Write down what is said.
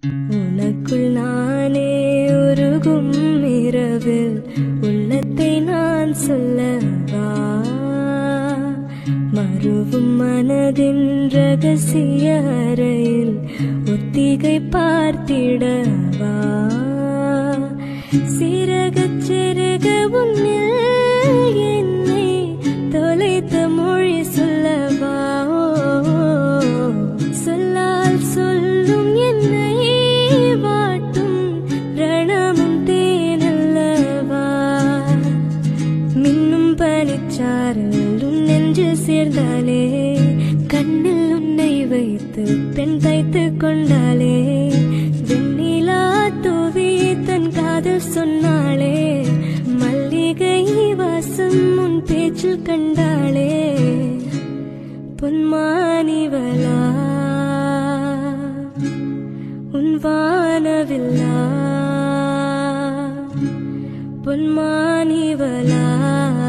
உனக்குள் நானே உருகும் இரவில் உள்ளத்தை நான் சொல்லவா மறுவும் மனதின் ரகசிய அறையில் ஒத்திகை பார்த்திடவா சிறகச் சிறக உன்னில் என்னை தொலைத்த மொழி சொல்லவா சொல்லால் சொல்லும் என்னை வாட்டும் ரணமும் தேனல்லவா மின்னும் பனிச்சாரல் உன் நெஞ்சு சேர்ந்தாலே கண்ணில் உன்னை வைத்து பெண் தைத்து கொண்டாலே வெண்ணிலா தூவி தன் காதல் சொன்னாளே மல்லிகை வாசம் உன் பேச்சில் கண்டாளே பொன்மானிவலா உன் வானவில்லா பொன்மானிவலா